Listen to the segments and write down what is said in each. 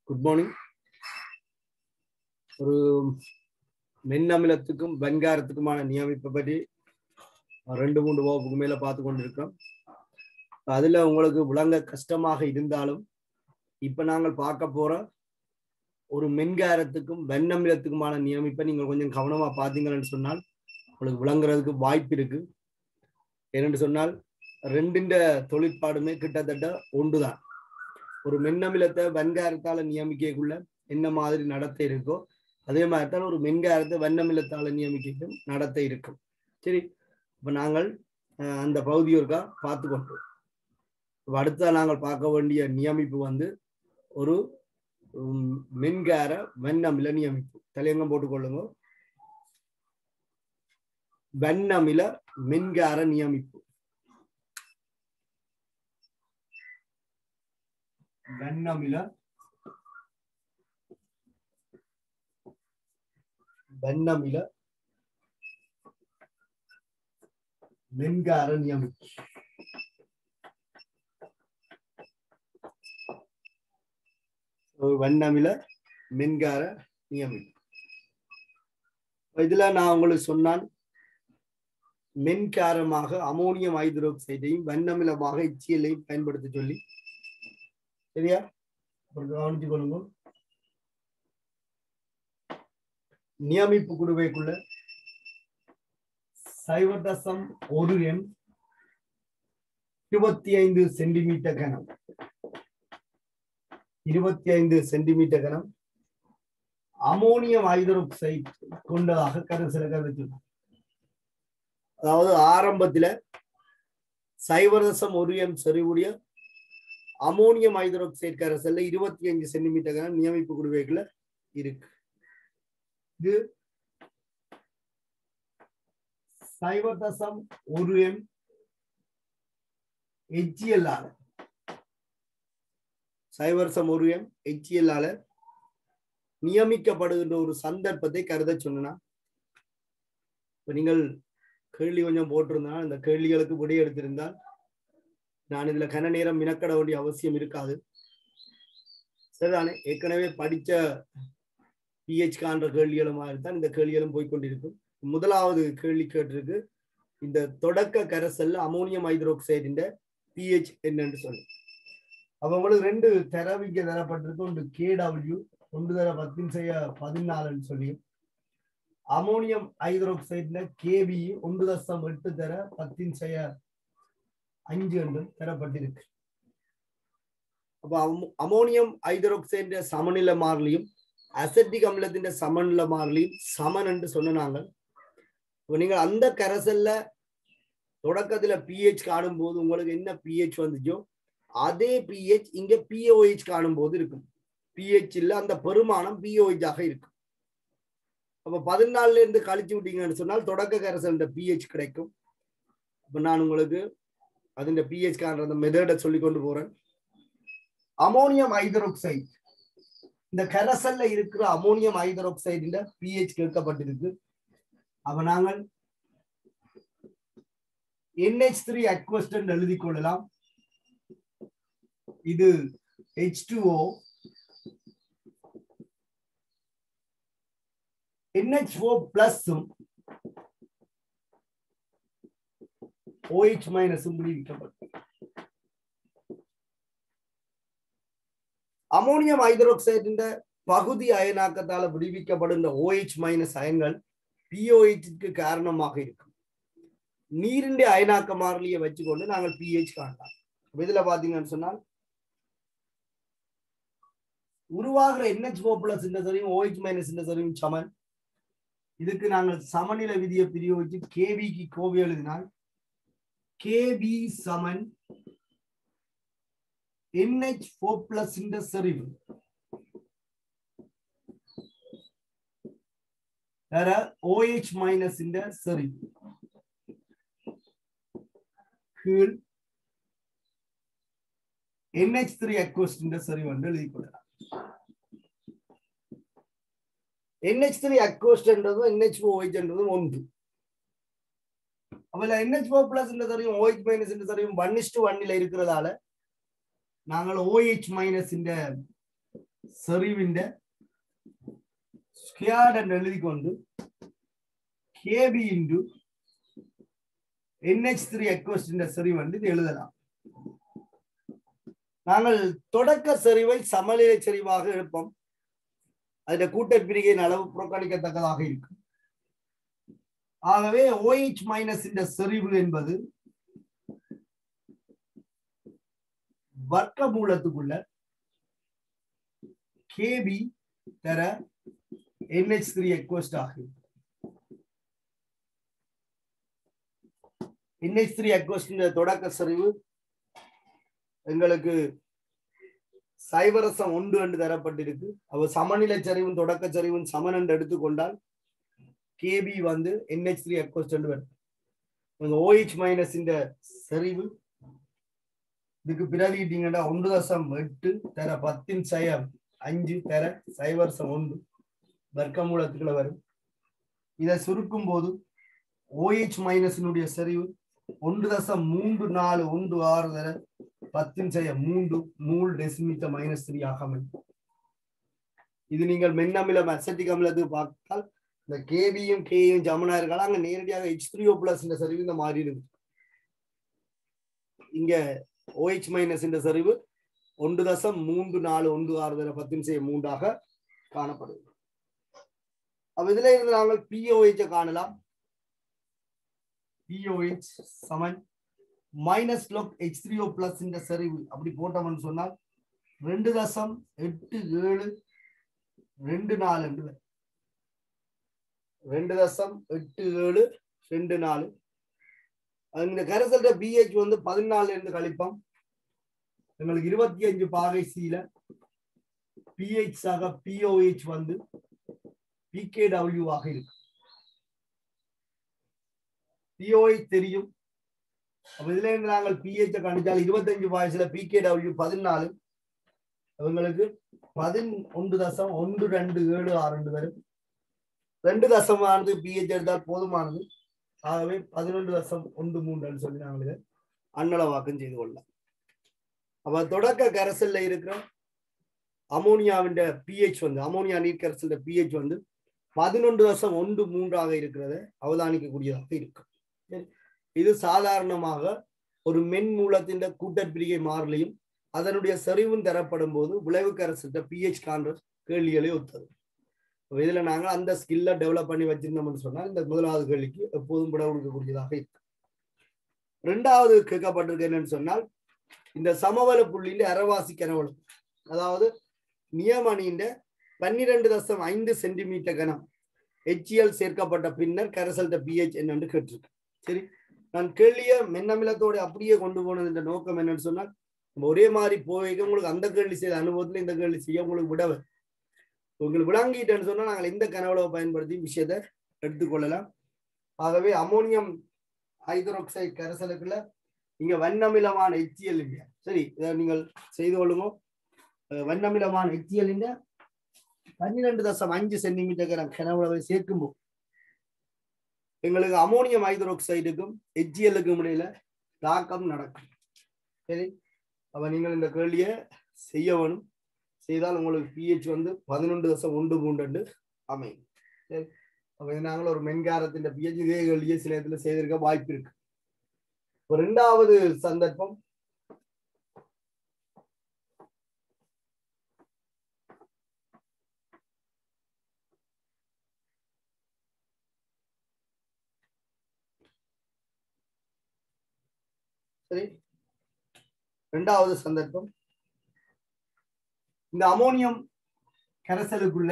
Good morning ஒரு மென்னமிலத்துக்கும் வெண்காரத்துக்குமான நியமிப்பை பற்றி ரெண்டு மூன்று வகுப்புக்கு மேல பார்த்து கொண்டிருக்கிறோம் அதுல உங்களுக்கு விளங்க கஷ்டமாக இருந்தாலும் இப்ப நாங்கள் பார்க்க போற ஒரு மென்காரத்துக்கும் வெண்ணமிலத்துக்குமான நியமிப்பை நீங்கள் கொஞ்சம் கவனமா பார்த்தீங்கன்னு சொன்னால் உங்களுக்கு விளங்குறதுக்கு வாய்ப்பு இருக்கு ஏனென்று சொன்னால் ரெண்டின்ற தொழிற்பாடுமே கிட்டத்தட்ட ஒன்றுதான் ஒரு மென்னமிலத்தை வெண்காரத்தால நியமிக்கக்குள்ள என்ன மாதிரி நடத்த இருக்கோ அதே மாதிரி தான் ஒரு மென்காரத்தை வெண்ணமிலத்தால நியமிக்கும் நடத்த இருக்கும் சரி இப்ப நாங்கள் அந்த பகுதியோருக்கா பார்த்து கொண்டோம் இப்ப அடுத்த நாங்கள் பார்க்க வேண்டிய நியமிப்பு வந்து ஒரு மென்கார வெண்ணமில நியமிப்பு தலையங்கம் போட்டுக்கொள்ளுங்க வெண்ணமில மென்கார நியமிப்பு வெண்ணமில வெண்ணமில மென்கார நியமிப்பு வண்ணமில மென்கார நியமிப்பு இதுல நான் உங்களுக்கு சொன்னான் மென்காரமாக அமோனியம் ஹைட்ரோக்சைடையும் வண்ணமிலமாக இச்சியலையும் பயன்படுத்த சொல்லி சரியா கவனிச்சு கொள்ளுங்க நியமிப்பு குடுவைக்குள்ள சைவர் தசம் ஒரு எண் இருபத்தி ஐந்து சென்டிமீட்டர் கனம் இருபத்தி ஐந்து சென்டிமீட்டர் கனம் அமோனியம் ஹைட்ரோக்சைட் கொண்டதாக கருசில கருதுள்ளோம் அதாவது ஆரம்பத்துல சைவரசம் ஒரு எம் செறிவுடைய அமோனியம் ஹைட்ரோக்சைடு கரைசல்ல இருபத்தி அஞ்சு சென்டிமீட்டர் கனம் நியமிப்பு குடுவைக்குள்ள இருக்கு இது சைவதசம் ஒரு எம் எச்சிஎல் ஆல சைவரசம் ஒரு எம் எச்சிஎல் ஆல நியமிக்கப்படுகின்ற ஒரு சந்தர்ப்பத்தை கருத சொன்னா இப்ப நீங்கள் கேள்வி கொஞ்சம் போட்டிருந்தால் இந்த கேள்விகளுக்கு விடை எடுத்திருந்தால் நான் இதுல கன நேரம் மினக்கட வேண்டிய அவசியம் இருக்காது சரிதானே ஏற்கனவே படிச்ச பிஹெச் காண்ற கேள்விகளுமா இருந்தால் இந்த கேள்விகளும் போய்கொண்டிருக்கும் முதலாவது கேள்வி கேட்டிருக்கு இந்த தொடக்க கரைசல்ல அமோனியம் ஹைட்ரோக்சைடின் பிஹெச் என்னன்னு சொல்லி அப்ப உங்களுக்கு ரெண்டு தரவிக்க தரப்பட்டிருக்கு ஒன்று கேடபிள்யூ ஒன்று தர பத்தின் செய்ய பதினாலுன்னு சொல்லி அமோனியம் ஹைட்ரோக்சைட்ல கேபி ஒன்று தசம் எட்டு தர பத்தின் செய்ய அஞ்சு என்று தரப்பட்டிருக்கு அப்ப அமோனியம் ஹைட்ரோக்சைடு சமநிலை மாறிலியும் அசட்டிக் அமிலத்தின் சமநிலை மாறிலியும் சமன் என்று சொன்னாங்க இப்போ நீங்கள் அந்த கரைசல்ல தொடக்கத்துல பிஹெச் காணும் போது உங்களுக்கு என்ன பிஹெச் வந்துச்சோ அதே பிஹெச் இங்க பிஓஹெச் காணும் போது இருக்கும் பிஹெச் இல்ல அந்த பெருமானம் பிஓஹெச் ஆக இருக்கும் அப்ப பதினாலுல இருந்து கழிச்சு விட்டீங்கன்னு சொன்னால் தொடக்க கரைசல் பிஹெச் கிடைக்கும் அப்ப நான் உங்களுக்கு அதுல பிஹெச் காண்ற அந்த மெதடை சொல்லி கொண்டு போறேன் அமோனியம் ஹைட்ரோக்சைடு இந்த கரைசல்ல இருக்கிற அமோனியம் ஹைட்ரோக்சைடுல பிஹெச் கேட்கப்பட்டிருக்கு அப்ப நாங்கள் என்ஹெச் த்ரீ அக்வஸ்டன் எழுதி கொள்ளலாம் இது H two O N H O பிளஸும் ஓஹெச் மைனஸும் விடுவிக்கப்படும் அமோனியம் ஹைட்ரோக்சைடின் பகுதி அயனாக்கத்தால விடுவிக்கப்படுகின்ற ஓஹெச் மைனஸ் அயன்கள் பிஓஹெச்சுக்கு காரணமாக இருக்கும் நீரின் அயனாக்க மாறிலியை வச்சுக்கொண்டு நாங்கள் பிஹெச் காணலாம் இதுல பாத்தீங்கன்னு சொன்னால் உருவாகிற என்ஹெச் ஓ பிளஸ் இந்த சரியும் ஓஹெச் மைனஸ் இந்த சரியும் சமன் இதுக்கு நாங்கள் சமநிலை விதியை பிரயோகிச்சு கேபிக்கு கோவி எழுதினால் கேபி சமன் என்ஹெச் ஓ பிளஸ் இந்த செறிவு வேற ஓஹெச் மைனஸ் இந்த செறிவு கீழ் என்ஹெச் த்ரீ அக்வஸ்ட் இந்த செறிவு என்று எழுதி கொள்ளலாம் என்ஹெச் த்ரீ அக்வஸ்ட் என்றதும் என்ஹெச் ஓஹெச் என்றதும் ஒன்று அப்ப என்ஹெச் ஓ பிளஸ் இந்த சரியும் ஓஹெச் மைனஸ் இந்த சரியும் ஒன் இஸ்டு ஒன்னில் இருக்கிறதால நாங்கள் ஓஹெச் மைனஸ் இந்த செறிவிന്റെ ஸ்கொயர்ட் என்று எழுதி கொண்டு கேபி இன்டு என்ஹெச் த்ரீ எக்வஸ்டின் செறிவு வந்து இது எழுதலாம் நாங்கள் தொடக்க செறிவை சமநிலை செறிவாக எடுப்போம் அதில் கூட்டப்பிரிகையின் அளவு புறக்கணிக்கத்தக்கதாக இருக்கும் ஆகவே OH மைனஸ் இந்த செறிவு என்பது வர்க்க மூலத்துக்குள்ள கேபி தர என்ஹெச் த்ரீ எக்வஸ்ட் ஆகும் என்ஹெச் த்ரீ எக்வஸ்ட் தொடக்க செறிவு எங்களுக்கு சைவரசம் ஒன்று என்று தரப்பட்டிருக்கு அவ சமநிலை சரிவும் தொடக்க சரிவும் சமன் என்று எடுத்துக்கொண்டால் கேபி வந்து என்ஹெச் த்ரீ எக்வஸ்ட் என்று வரும் ஓஹெச் மைனஸ் இந்த செறிவு இதுக்கு பிரதிட்டீங்கன்னா ஒன்று தசம் எட்டு தர பத்தின் சயம் அஞ்சு தர சைவரசம் ஒன்று வர்க்க மூலத்துக்குள்ள வரும் இதை சுருக்கும் போது ஓஹெச் மைனஸினுடைய செறிவு ஒன்று தசம் மூன்று நாலு ஒன்று ஆறு தர பத்தின் செய்ய மூன்று மூல் டெசிமீட்டர் மைனஸ் த்ரீ ஆக அமையும் இது நீங்கள் மென்னமிலம் அசட்டிக் அமிலத்துக்கு பார்த்தால் இந்த கேபியும் கேயும் ஜமனா இருக்கலாம் அங்க நேரடியாக ஹெச் த்ரீ ஓ பிளஸ் இந்த சரிவு இந்த மாறி இருக்கு இங்க ஓஹெச் மைனஸ் இந்த சரிவு ஒன்று தசம் மூன்று நாலு ஒன்று ஆறு தர பத்தின் செய்ய மூன்றாக காணப்படுது அப்ப இதுல இருந்து நாங்கள் பிஓஹெச் காணலாம் பிஓஹெச் சமன் minus log H three O plus இந்த சரிவு அப்படி போட்டோம்னு சொன்னால் ரெண்டு தசம் எட்டு ஏழு ரெண்டு நாலு என்று வரும். ரெண்டு தசம் எட்டு ஏழு ரெண்டு நாலு அது இந்த கரைசல்ட பிஹெச் வந்து பதினாலு இருந்து கழிப்போம் எங்களுக்கு இருபத்தி அஞ்சு பாகை சீல பிஹெச் ஆக பிஓஹெச் வந்து பிகேடபிள்யூ ஆக இருக்கு பிஓஹெச் தெரியும் அப்ப இதுல இருந்து நாங்கள் பிஹெச் கணிச்சால் இருபத்தஞ்சு வயசுல பிகேடபிள்யூ பதினாலு அவங்களுக்கு பதின் ஒன்று தசம் ஒன்று ரெண்டு ஏழு ஆறு ரெண்டு வரும் ரெண்டு தசமானது பிஹெச் எடுத்தால் போதுமானது ஆகவே பதினொன்று தசம் ஒன்று மூன்றுன்னு சொல்லி நாங்கள் இதை அன்னளவாக்கம் செய்து கொள்ளலாம் அப்ப தொடக்க கரைசல்ல இருக்கிற அமோனியாவின் பிஹெச் வந்து அமோனியா நீர் கரைசல் பிஹெச் வந்து பதினொன்று தசம் ஒன்று மூன்றாக இருக்கிறத அவதானிக்கக்கூடியதாக இருக்கும் சரி. இது சாதாரணமாக ஒரு மென் மூலத்தின் கூட்டப்பிரிகை மாறலையும் அதனுடைய செறிவும் தரப்படும் போது விளைவு கரைசல்ட பிஹெச் காண்ற கேள்விகளை ஒத்தது அப்ப இதுல நாங்கள் அந்த ஸ்கில்ல டெவலப் பண்ணி வச்சிருந்தோம்னு சொன்னால் இந்த முதலாவது கேள்விக்கு எப்போதும் விட கொடுக்கக்கூடியதாக இருக்கு ரெண்டாவது கேட்கப்பட்டிருக்கு என்னன்னு சொன்னால் இந்த சமவல புள்ளியின் அரைவாசி கனவளம் அதாவது நியமணியின் பன்னிரண்டு தசம் ஐந்து சென்டிமீட்டர் கனம் ஹெச்இஎல் சேர்க்கப்பட்ட பின்னர் கரைசல்ட பிஹெச் என்னன்னு கேட்டிருக்கு சரி நான் கேள்விய மென்னமிலத்தோட அப்படியே கொண்டு போனது இந்த நோக்கம் என்னன்னு சொன்னால் நம்ம ஒரே மாதிரி போய்க்க உங்களுக்கு அந்த கேள்வி செய்த அனுபவத்துல இந்த கேள்வி செய்ய உங்களுக்கு விடவை உங்களுக்கு விளங்கிட்டேன்னு சொன்னா நாங்கள் இந்த கனவுளவை பயன்படுத்தி விஷயத்தை எடுத்துக்கொள்ளலாம் ஆகவே அமோனியம் ஹைட்ரோக்சைடு கரைசலுக்குள்ள இங்க வண்ணமிலமான எச்சியல் இல்லையா சரி இதை நீங்கள் செய்து கொள்ளுங்க அஹ் வண்ணமிலமான எச்சியல் இல்ல பன்னிரெண்டு தசம் அஞ்சு சென்டிமீட்டர் கனவுளவை சேர்க்கும்போது எங்களுக்கு அமோனியம் ஹைட்ரோக்சைடுக்கும் எச்சியலுக்கும் இடையில தாக்கம் நடக்கும் சரி அப்ப நீங்கள் இந்த கேள்வியை செய்ய வேணும் செய்தால் உங்களுக்கு பிஹெச் வந்து பதினொன்று தசம் ஒன்று மூன்று அமையும் சரி அப்ப இது நாங்கள் ஒரு மென்காரத்தின் பிஹெச் இதே கேள்வியை சில இடத்துல செய்திருக்க வாய்ப்பு இருக்கு இப்ப ரெண்டாவது சந்தர்ப்பம் சரி ரெண்டாவது சந்தர்ப்பம் இந்த அமோனியம் கரைசலுக்குள்ள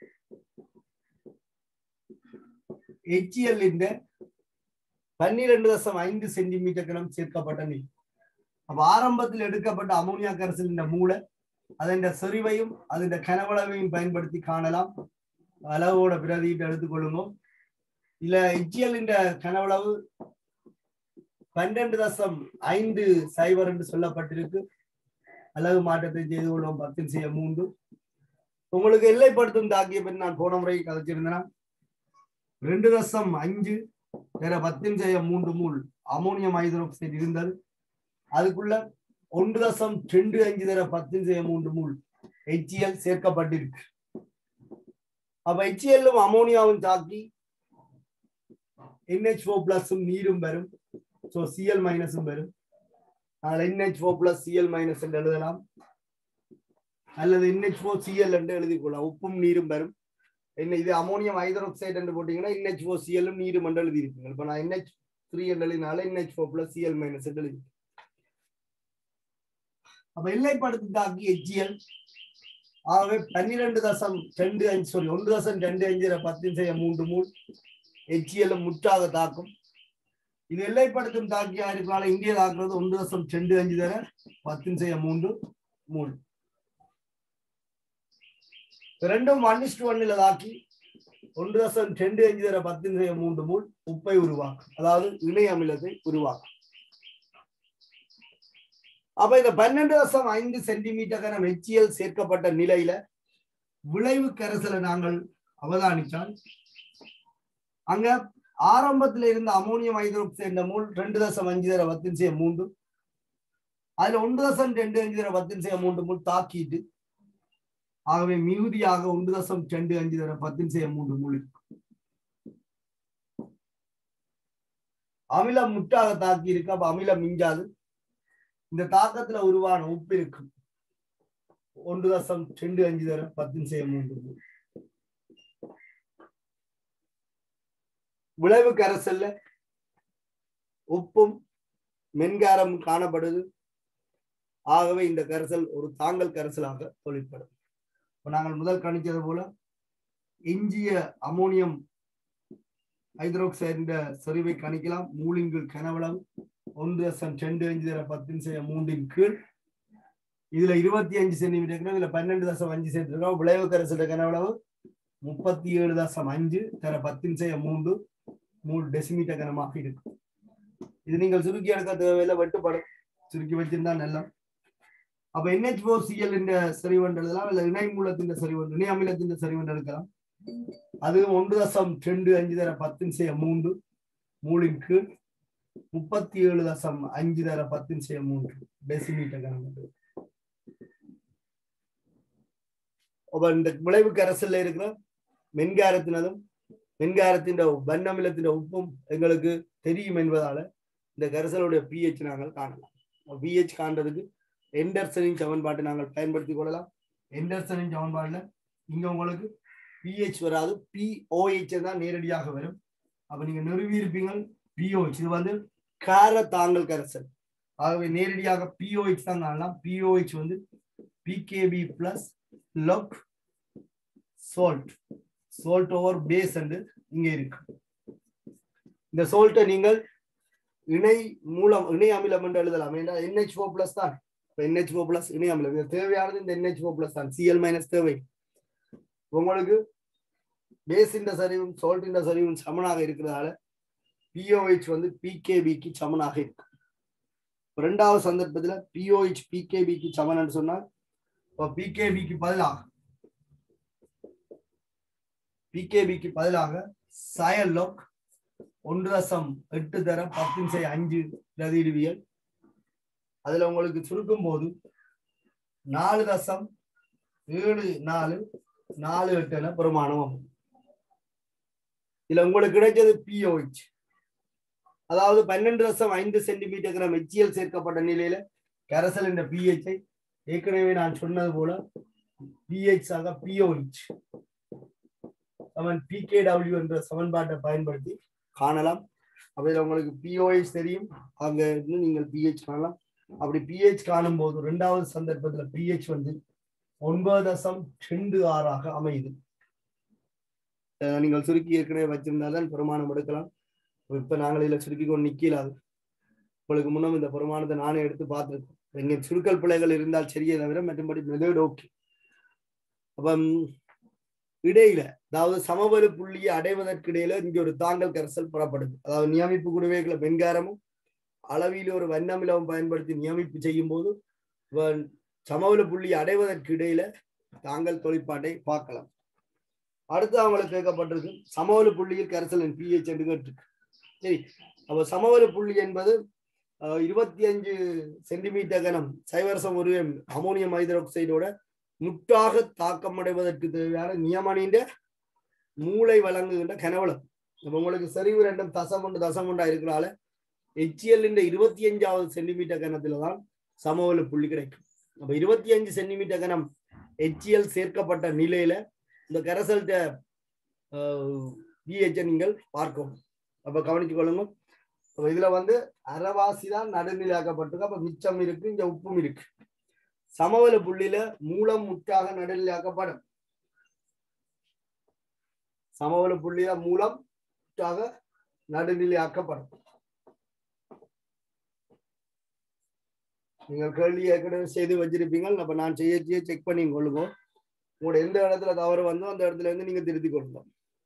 HCl இந்த பன்னிரெண்டு தசம் ஐந்து சென்டிமீட்டர் கிராம் சேர்க்கப்பட்ட நீர் அப்ப ஆரம்பத்தில் எடுக்கப்பட்ட அமோனியா கரைசலின் மூளை அதன் செறிவையும் அதன் கனவளவையும் பயன்படுத்தி காணலாம் அளவோட பிரதிட்டு எடுத்துக்கொள்ளுங்க இல்ல HCl இந்த கனவளவு பன்னிரண்டு தசம் ஐந்து சைபர் என்று சொல்லப்பட்டிருக்கு அளவு மாற்றத்தை செய்து கொள்வோம் பத்தில் செய்ய மூன்று உங்களுக்கு எல்லைப்படுத்தும் தாக்கிய பின் நான் போன முறை கதைச்சிருந்தேன் ரெண்டு தசம் அஞ்சு வேற பத்தின் செய்ய மூன்று மூல் அமோனியம் ஹைட்ரோக்சைடு இருந்தது அதுக்குள்ள ஒன்று தசம் ரெண்டு அஞ்சு தர பத்தின் செய்ய மூன்று மூல் HCl சேர்க்கப்பட்டிருக்கு அப்ப HCl-ம் அமோனியாவும் தாக்கி NH4 பிளஸும் நீரும் வரும் ஸோ Cl மைனஸும் வரும் அதில் NH4 பிளஸ் Cl மைனஸ் என்று எழுதலாம் அல்லது NH4 Cl என்று எழுதிக்கொள்ளலாம் உப்பும் நீரும் வரும் என்ன இது அமோனியம் ஹைட்ரோக்சைடு என்று போட்டீங்கன்னா NH4 Cl ம் நீரும் என்று எழுதியிருப்பீங்க இப்போ நான் NH த்ரீ என்று எழுதினால NH4 பிளஸ் Cl மைனஸ் என்று எழுதி அப்ப எல்லைப்படுத்தி தாக்கி HCl ஆகவே பன்னிரண்டு தசம் ரெண்டு அஞ்சு சாரி ஒன்று தசம் ரெண்டு அஞ்சு பத்தின் செய்ய மூன்று மூல் HCl முற்றாக தாக்கும் இது எல்லைப்படுத்தும் தாக்கியா இருக்கனால இந்திய தாக்குறது ஒன்று தசம் ரெண்டு அஞ்சு தர பத்தின் செய்ய மூன்று மூல் ரெண்டும் ஒன் இஸ்டு ஒன்னில் தாக்கி ஒன்று தசம் ரெண்டு அஞ்சு தர பத்தின் செய்ய மூன்று மூல் உப்பை உருவாக்கும் அதாவது இணை அமிலத்தை உருவாக்கும் அப்ப இந்த பன்னெண்டு தசம் ஐந்து சென்டிமீட்டர் கனம் HCl சேர்க்கப்பட்ட நிலையில விளைவு கரைசலை நாங்கள் அவதானித்தால் அங்க ஆரம்பத்துல இருந்த அமோனியம் ஹைட்ரோக்சைடு மூல் ரெண்டு தசம் அஞ்சு தர பத்தின் செய்ய மூன்று அதுல ஒன்று தசம் ரெண்டு அஞ்சு தர பத்தின் செய்ய மூன்று மூல் தாக்கிட்டு ஆகவே மிகுதியாக ஒன்று தசம் ரெண்டு அஞ்சு தர பத்தின் செய்ய மூன்று மூல் அமிலம் முட்டாக தாக்கி இருக்கு அப்ப அமிலம் மிஞ்சாது இந்த தாக்கத்துல உருவான உப்பு இருக்கும் ஒன்று தசம் ரெண்டு அஞ்சு தர பத்தின் செய்ய மூன்று மூல் விளைவு கரைசல்ல உப்பும் மென்காரம் காணப்படுது ஆகவே இந்த கரைசல் ஒரு தாங்கல் கரைசலாக தொழிற்படும் இப்ப நாங்கள் முதல் கணிச்சது போல எஞ்சிய அமோனியம் ஹைட்ரோக்சைடு செறிவை கணிக்கலாம் மூலின்கள் கனவளவு ஒன்று தசம் ரெண்டு அஞ்சு தர பத்தின் செய்ய மூன்றின் கீழ் இதுல இருபத்தி அஞ்சு சென்டிமீட்டர் இதுல பன்னெண்டு தசம் அஞ்சு சென்டிமீட்டர் விளைவு கரைசல் கனவளவு முப்பத்தி ஏழு தசம் அஞ்சு தர பத்தின் செய்ய மூன்று மூணு டெசிமீட்டர் கனமாக இருக்கும் இது நீங்கள் சுருக்கி எடுக்க தேவையில்லை வெட்டுப்படும் சுருக்கி வச்சிருந்தா நல்லா அப்ப என்ஹெச் ஃபோர் சிஎல் என்ற செறிவண்டு எழுதலாம் இல்ல இணை மூலத்தின் செறிவண்டு இணை அமிலத்தின் செறிவண்டு எடுக்கலாம் அது ஒன்று தசம் ரெண்டு அஞ்சு தர பத்தின் செய்ய மூன்று மூலின் கீழ் முப்பத்தி ஏழு தசம் அஞ்சு தர பத்தின் செய்ய மூன்று டெசிமீட்டர் கனம் அப்ப இந்த விளைவு கரைசல்ல இருக்கிற மென்காரத்தினதும் மென்காரத்தின் வண்ணமிலத்தின் உப்பும் எங்களுக்கு தெரியும் என்பதால இந்த கரைசலுடைய பிஹெச் நாங்கள் காணலாம் பிஹெச் காண்றதுக்கு எண்டர்சனின் சமன்பாட்டை நாங்கள் பயன்படுத்திக் கொள்ளலாம் எண்டர்சனின் சமன்பாடுல இங்க உங்களுக்கு பிஹெச் வராது பிஓஹெச் தான் நேரடியாக வரும் அப்ப நீங்க நிறுவி இருப்பீங்க பிஓஹெச் இது வந்து கார தாங்கல் கரைசல் ஆகவே நேரடியாக பிஓஹெச் தான் காணலாம் பிஓஹெச் வந்து P K B plus log salt salt over base என்று இங்க இருக்கு இந்த சோல்ட்டை நீங்கள் இணை மூலம் இணை அமிலம் என்று எழுதலாம் ஏன்னா என்ஹெச் ஃபோர் பிளஸ் தான் என்ஹெச் ஃபோர் பிளஸ் இணை அமிலம் இது தேவையானது இந்த என்ஹெச் ஃபோர் பிளஸ் தான் சிஎல் மைனஸ் தேவை உங்களுக்கு பேஸின் சரிவும் சோல்ட்டின் சரிவும் சமனாக இருக்கிறதால பிஓஹெச் வந்து பிகேபிக்கு சமனாக இருக்கு ரெண்டாவது சந்தர்ப்பத்தில் பிஓஹெச் பிகேபிக்கு சமன் சொன்னால் இப்போ பிகேபிக்கு பதிலாக பிகேபிக்கு பதிலாக சயல்லோக் ஒன்று தசம் எட்டு தர பத்தின் செய் அஞ்சு பிரதிடுவியல் அதுல உங்களுக்கு சுருக்கும் போது நாலு தசம் ஏழு நாலு நாலு எட்டு என பெருமானம் இதுல உங்களுக்கு கிடைச்சது பிஓஹெச் அதாவது பன்னெண்டு தசம் ஐந்து சென்டிமீட்டர் கிராம் எச்சியல் சேர்க்கப்பட்ட நிலையில கரைசல் என்ற பிஹெச்சை ஏற்கனவே நான் சொன்னது போல பிஹெச் ஆக பிஓஹெச் சமன் பிகேடபிள்யூ என்ற சமன்பாட்டை பயன்படுத்தி காணலாம் அப்படி உங்களுக்கு பிஓஹெச் தெரியும் அங்க இருந்து நீங்கள் பிஹெச் காணலாம் அப்படி பிஹெச் காணும் போது ரெண்டாவது சந்தர்ப்பத்துல பிஹெச் வந்து ஒன்பது தசம் ரெண்டு ஆறாக அமையுது நீங்கள் சுருக்கி ஏற்கனவே வச்சிருந்தாதான் பெருமானம் எடுக்கலாம் இப்ப நாங்கள் இதுல சுருக்கி கொண்டு நிக்கலாது உங்களுக்கு முன்னும் இந்த பெருமானத்தை நானே எடுத்து பார்த்துருக்கோம் எங்க சுருக்கல் பிள்ளைகள் இருந்தால் சரியே தவிர மற்றபடி மெதேட் ஓகே அப்ப இடையில அதாவது சமவெளி புள்ளியை அடைவதற்கு இடையில இங்க ஒரு தாங்கல் கரைசல் புறப்படுது அதாவது நியமிப்பு குடுவைகளை வெண்காரமும் அளவில ஒரு வண்ணமிலவும் பயன்படுத்தி நியமிப்பு செய்யும் போது சமவெளி புள்ளியை அடைவதற்கு இடையில தாங்கல் தொழிற்பாட்டை பார்க்கலாம் அடுத்து அவங்களுக்கு கேட்கப்பட்டிருக்கு சமவெளி புள்ளியில் கரைசலின் பிஹெச் என்று கேட்டிருக்கு சரி அப்ப சமவெளி புள்ளி என்பது இருபத்தி அஞ்சு சென்டிமீட்டர் கனம் சைவரசம் ஒரு அமோனியம் ஹைட்ரோக்சைடோட முற்றாக தாக்கமடைவதற்கு தேவையான நியமனின்ற மூளை வழங்குகின்ற கனவளம் இப்ப உங்களுக்கு செறிவு ரெண்டும் தசம் ஒன்று தசம் ஒன்றா இருக்கிறால எச்சிஎல் இருபத்தி அஞ்சாவது சென்டிமீட்டர் கனத்துல தான் சமவெளி புள்ளி கிடைக்கும் அப்ப இருபத்தி அஞ்சு சென்டிமீட்டர் கனம் எச்சிஎல் சேர்க்கப்பட்ட நிலையில இந்த கரைசல்ட்ட பிஹெச் நீங்கள் பார்க்கணும் அப்ப கவனிச்சு கொள்ளுங்க அப்ப இதுல வந்து அரைவாசி தான் நடுநிலையாக்கப்பட்டிருக்கு அப்ப மிச்சம் இருக்கு இங்க உப்பும் இருக்கு சமவெளி புள்ளியில மூலம் முற்றாக நடுநிலையாக்கப்படும் சமவெளி புள்ளியில மூலம் முற்றாக நடுநிலையாக்கப்படும் நீங்கள் கேள்வி ஏற்கனவே செய்து வச்சிருப்பீங்க அப்ப நான் செய்ய செய்ய செக் பண்ணி கொள்ளுங்க உங்களோட எந்த இடத்துல தவறு வந்தோ அந்த இடத்துல இருந்து நீங்க திருத்தி கொள்ளுங்க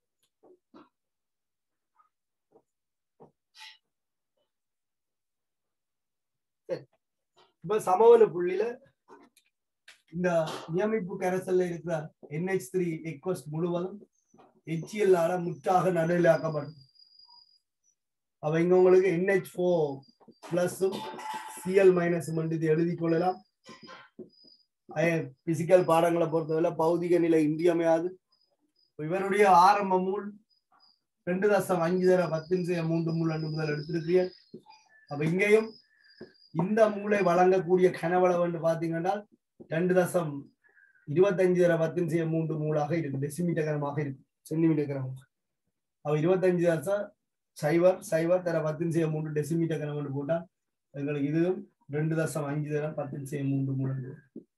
இப்ப சமவெளி புள்ளியில இந்த நியமிப்பு கரைசல்ல இருக்கிற என்ஹெச் த்ரீ எக்வஸ்ட் முழுவதும் HCl ஆல முற்றாக நடுநிலையாக்கப்படும் அப்ப இங்க உங்களுக்கு என்ஹெச் ஃபோர் பிளஸும் சிஎல் மைனஸும் இது எழுதி கொள்ளலாம் பிசிக்கல் பாடங்களை பொறுத்தவரை பௌதிக நிலை இன்றியமையாது இவருடைய ஆரம்ப மூல் ரெண்டு தசம் அஞ்சு தர பத்து செய்ய மூன்று மூல் ரெண்டு முதல் எடுத்திருக்கிறீங்க அப்ப இங்கேயும் இந்த மூளை வழங்கக்கூடிய கனவளவு என்று பாத்தீங்கன்னா ரெண்டு தசம் இருபத்தஞ்சு தர பத்து செய்ய மூன்று மூலாக இருக்கு டெசிமீட்டர் கனமாக இருக்கு சென்டிமீட்டர் கனமாக அவ இருபத்தஞ்சு தசம் சைவர் சைவர் தர பத்து செய்ய மூன்று டெசிமீட்டர் கனம் போட்டா எங்களுக்கு இதுவும் ரெண்டு தசம் அஞ்சு தரம் பத்து செய்ய மூன்று மூலம்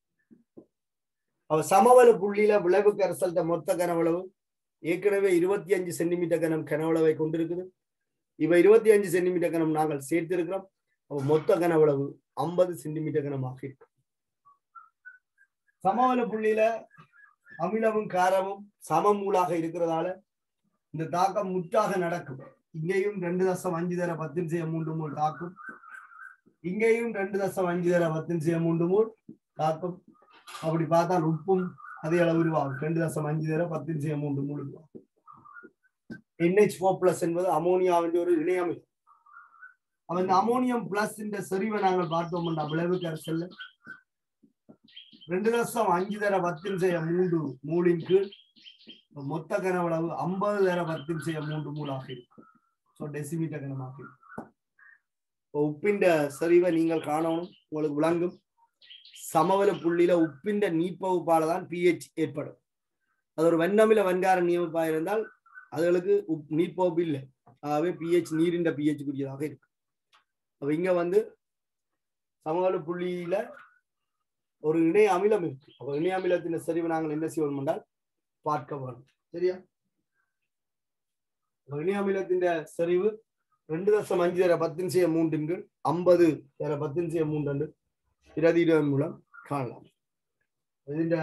அவ சமவெளி புள்ளியில விளைவு கரைசல்ட மொத்த கனவளவு ஏற்கனவே இருபத்தி அஞ்சு சென்டிமீட்டர் கனம் கனவளவை கொண்டிருக்குது இவ இருபத்தி அஞ்சு சென்டிமீட்டர் கனம் நாங்கள் சேர்த்திருக்கிறோம் அப்ப மொத்த கனவளவு ஐம்பது சென்டிமீட்டர் கனமாக இருக்கு சமவெளி புள்ளியில அமிலமும் காரமும் சமமூலாக இருக்கிறதால இந்த தாக்கம் முற்றாக நடக்கும் இங்கேயும் ரெண்டு தசம் அஞ்சு தர பத்தின் செய்ய மூன்று மூல் தாக்கும் இங்கேயும் ரெண்டு தசம் அஞ்சு தர பத்தின் செய்ய மூன்று மூல் தாக்கும் அப்படி பார்த்தால் உப்பும் அதே அளவு உருவாகும் ரெண்டு தசம் அஞ்சு தர பத்தின் செய்ய மூன்று மூல் உருவாகும் என்ஹெச் ஃபோர் பிளஸ் என்பது அமோனியாவின் ஒரு இணையமைப்பு அவன் இந்த அமோனியம் பிளஸ் இந்த செறிவை நாங்கள் பார்த்தோம்னா விளைவு கரைசல்ல ரெண்டு தசம் அஞ்சு தர பத்தின் செய்ய மூன்று மூலின் கீழ் மொத்த கனவளவு ஐம்பது தர பத்தின் செய்ய மூன்று மூலாக இருக்கும் ஸோ டெசிமீட்டர் கனமாக இருக்கும் உப்பின் செறிவை நீங்கள் காணணும் உங்களுக்கு விளங்கும் சமவெளி புள்ளியில உப்பின் நீப்பகுப்பால தான் பிஹெச் ஏற்படும் அது ஒரு வெண்ணமில வெண்கார நியமிப்பா இருந்தால் அதுகளுக்கு உப் நீர்ப்பகுப்பு இல்லை ஆகவே பிஹெச் நீரின் பிஹெச் குறியதாக இருக்கு அப்ப இங்க வந்து சமவெளி புள்ளியில ஒரு இணை அமிலம் இருக்கு அப்ப இணை அமிலத்தின் செறிவு நாங்கள் என்ன செய்வோம் என்றால் பார்க்க வேணும் சரியா இணை அமிலத்தின் செறிவு ரெண்டு தசம் அஞ்சு தர பத்தின் செய்ய மூன்றின் கீழ் ஐம்பது தர பத்தின் செய்ய மூன்று பிரதியிடம் மூலம் காணலாம் ഇതിന്റെ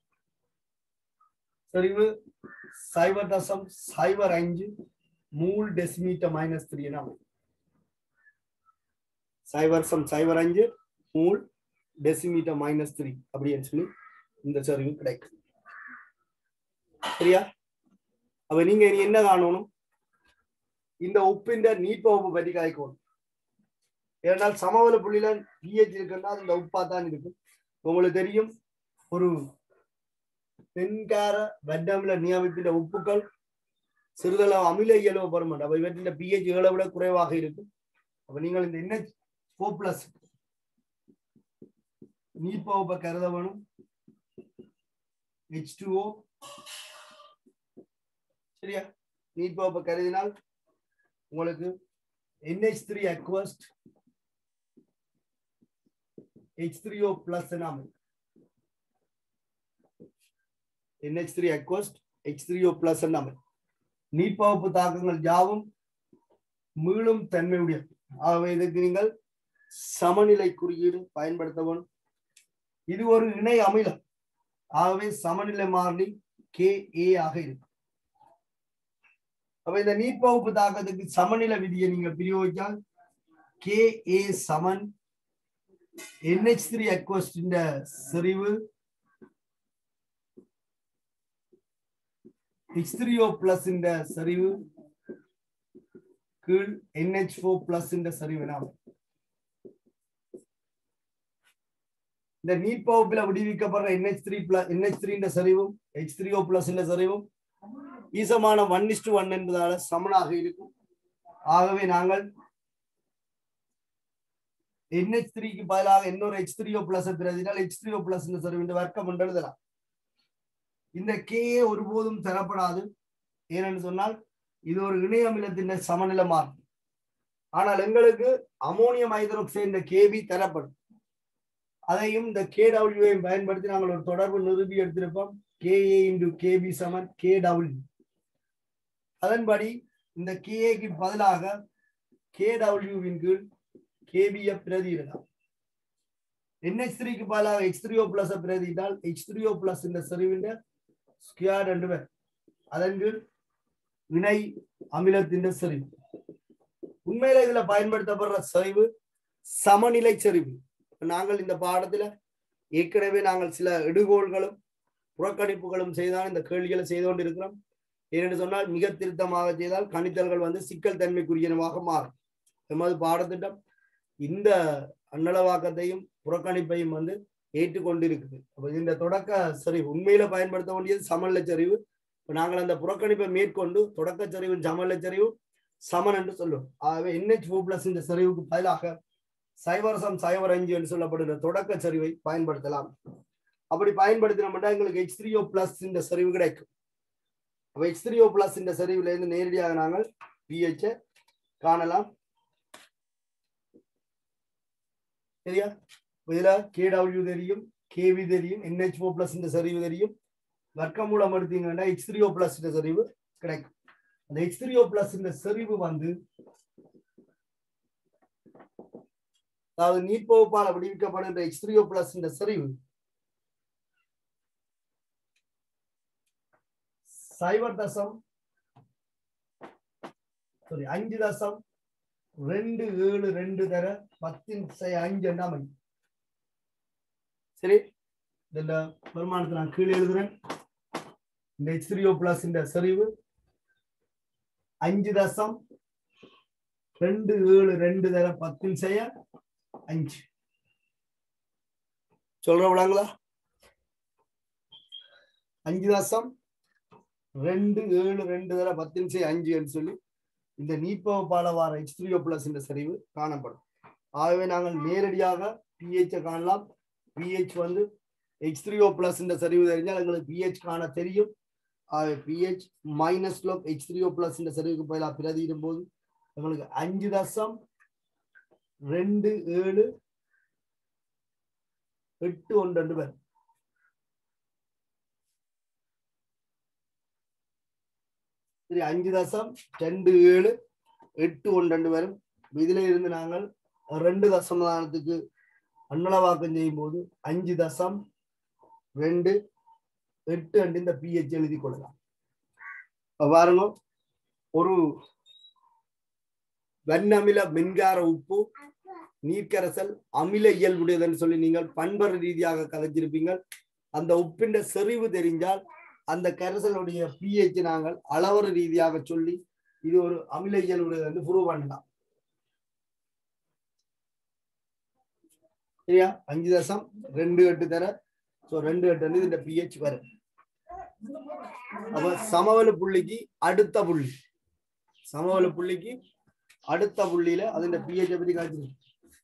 செறிவு சைபர் தசம் சைபர் அஞ்சு மூல் டெசிமீட்டர் மைனஸ் த்ரீ என அமையும் சைபர் சம் சைபர் அஞ்சு மூல் டெசிமீட்டர் மைனஸ் த்ரீ அப்படின்னு சொல்லி இந்த செறிவு கிடைக்கும் சரியா அப்ப நீங்க இனி என்ன காணணும் இந்த உப்பின் நீட்பகுப்பு பற்றி காய்க்கணும் ஏனால் சமவெளி புள்ளியில பிஹெச் இருக்குன்னா இந்த உப்பா தான் இருக்கும் உங்களுக்கு தெரியும் ஒரு பெண்கார வட்டமில நியமித்த உப்புக்கள் சிறிதளவு அமில இயல்பு பெறும் அப்ப இவற்றின் பிஹெச் ஏழை விட குறைவாக இருக்கும் அப்ப நீங்கள் இந்த என்ன ஃபோ பிளஸ் நீட்பகுப்பை கருத வேணும் ஹெச் டூஓ சரியா நீட்பகுப்பை கருதினால் உங்களுக்கு N H three aqueous H3O plus enamel. NH3 aqueous H3O plus enamel. நீர்ப்பகுப்பு தாக்கங்கள் யாவும் மீளும் தன்மையுடைய ஆகவே இதுக்கு நீங்கள் சமநிலை குறியீடு பயன்படுத்த வேணும் இது ஒரு இணை அமிலம் ஆகவே சமநிலை மாறிலி கே ஏ ஆக இருக்கும் அப்ப இந்த நீர்ப்பகுப்பு தாக்கத்துக்கு சமநிலை விதியை நீங்கள் பிரயோகித்தால் K A Saman NH3 aqueous இந்த செறிவு H3O plus இந்த செறிவு கீழ் NH4 plus இந்த செறிவு நாம் இந்த நீட் பகுப்பில் விடுவிக்கப்படுற என்ஹெச் த்ரீ பிளஸ் என்ஹெச் த்ரீன்ற சரிவும் ஹெச் த்ரீ ஓ பிளஸ் சரிவும் ஈசமான ஒன் இஸ்டு ஒன் என்பதால சமனாக இருக்கும் ஆகவே நாங்கள் என்ஹெச் த்ரீக்கு பதிலாக இன்னொரு ஹெச் த்ரீ ஓ பிளஸ் பிரதினால் ஹெச் த்ரீ ஓ பிளஸ் சரிவு வர்க்கம் என்று எழுதலாம் இந்த கேஏ ஒருபோதும் தரப்படாது ஏனென்று சொன்னால் இது ஒரு இணைய அமிலத்தின் சமநிலை மாறும் ஆனால் எங்களுக்கு அமோனியம் ஹைட்ரோக்சைடு இந்த கேபி தரப்படும் அதையும் இந்த கேடபிள்யூவையும் பயன்படுத்தி நாங்கள் ஒரு தொடர்பு நிறுவி எடுத்திருப்போம் கேஏ இன்டு கேபி சமன் கேடபிள்யூ அதன்படி இந்த கேஏக்கு பதிலாக கேடபிள்யூவின் கீழ் கேபியை பிரதியிடலாம் என்ஹெச் த்ரீக்கு பதிலாக எக்ஸ் த்ரீ ஓ பிளஸ் பிரதியிட்டால் எக்ஸ் த்ரீ ஓ பிளஸ் இந்த செறிவின் ஸ்கொயர் ரெண்டு பேர் அதன் கீழ் வினை அமிலத்தின் செறிவு உண்மையில இதுல பயன்படுத்தப்படுற செறிவு சமநிலை செறிவு நாங்கள் இந்த பாடத்துல ஏற்கனவே நாங்கள் சில எடுகோள்களும் புறக்கணிப்புகளும் செய்தால் இந்த கேள்விகளை செய்து கொண்டிருக்கிறோம் ஏனென்று சொன்னால் மிக திருத்தமாக செய்தால் கணித்தல்கள் வந்து சிக்கல் தன்மைக்குரியனவாக மாறும் எமது பாடத்திட்டம் இந்த அன்னளவாக்கத்தையும் புறக்கணிப்பையும் வந்து ஏற்றுக்கொண்டிருக்குது அப்ப இந்த தொடக்க சரிவு உண்மையில பயன்படுத்த வேண்டியது சமநிலை சரிவு இப்ப நாங்கள் அந்த புறக்கணிப்பை மேற்கொண்டு தொடக்க சரிவின் சமநிலை சரிவு சமன் என்று சொல்லுவோம் ஆகவே என்ஹெச் ஃபோர் பிளஸ் இந்த சரிவுக்கு பதிலாக சைவரசம் சைவர் அஞ்சு என்று சொல்லப்படுகிற தொடக்க சரிவை பயன்படுத்தலாம் அப்படி பயன்படுத்தினோம்னா எங்களுக்கு எச் த்ரீ ஓ பிளஸ் இந்த சரிவு கிடைக்கும் அப்ப எச் த்ரீ ஓ பிளஸ் இந்த சரிவுல இருந்து நேரடியாக நாங்கள் பிஹெச் காணலாம் சரியா இதுல கேடபிள்யூ தெரியும் கேவி தெரியும் என்ஹெச் ஓ பிளஸ் இந்த சரிவு தெரியும் வர்க்கமூலம் எடுத்தீங்கன்னா எச் த்ரீ ஓ பிளஸ் இந்த சரிவு கிடைக்கும் அந்த எச் த்ரீ ஓ பிளஸ் இந்த செறிவு வந்து அதாவது நீட் பகுப்பால் விடுவிக்கப்படுகின்ற எச் த்ரீ ஓ பிளஸ் இந்த செறிவு சைபர் தசம் சாரி அஞ்சு தசம் ரெண்டு ஏழு ரெண்டு தர பத்தின் அஞ்சு அமையும் சரி இந்த பெருமானத்தை நான் கீழே எழுதுறேன் இந்த எச் த்ரீ ஓ பிளஸ் இந்த செறிவு அஞ்சு தசம் ரெண்டு ஏழு ரெண்டு தர பத்தின் செய்ய அஞ்சு சொல்ற விடாங்களா அஞ்சு தசம் ரெண்டு ஏழு ரெண்டு தர பத்தின் செய்ய அஞ்சு சொல்லி இந்த நீட்பவ பாலவார எச் த்ரீ ஓ பிளஸ் இந்த சரிவு காணப்படும் ஆகவே நாங்கள் நேரடியாக பிஹெச் காணலாம் பிஹெச் வந்து எச் த்ரீ ஓ பிளஸ் இந்த சரிவு தெரிஞ்சால் எங்களுக்கு பிஹெச் காண தெரியும் ஆகவே P H minus log H three O plus இந்த சரிவுக்கு பதிலாக பிரதியிடும் போது எங்களுக்கு அஞ்சு தசம் ரெண்டு ஏழு எட்டு ஒன்று ரெண்டு பேர் சரி அஞ்சு தசம் ரெண்டு ஏழு எட்டு ஒன்று ரெண்டு பேரும் இதுல இருந்து நாங்கள் ரெண்டு தசமதானத்துக்கு அன்னளவாக்கம் செய்யும் போது அஞ்சு தசம் ரெண்டு எட்டு அண்டு இந்த பிஹெச் எழுதி கொள்ளலாம் பாருங்க ஒரு வெண்ணமில மின்கார உப்பு நீர்க்கரசல் அமில இயல்புடையதுன்னு சொல்லி நீங்கள் பண்பறு ரீதியாக கதைச்சிருப்பீங்கள் அந்த உப்பின் செறிவு தெரிஞ்சால் அந்த கரைசலுடைய பிஹெச் நாங்கள் அளவறு ரீதியாக சொல்லி இது ஒரு அமில இயல்புடையது வந்து ப்ரூவ் பண்ணலாம் சரியா அஞ்சு தசம் ரெண்டு எட்டு தர ஸோ ரெண்டு எட்டு வந்து இந்த பிஹெச் வரும் அப்ப சமவெள புள்ளிக்கு அடுத்த புள்ளி சமவெள புள்ளிக்கு அடுத்த புள்ளியில அது பிஹெச் பத்தி காய்ச்சிருக்கு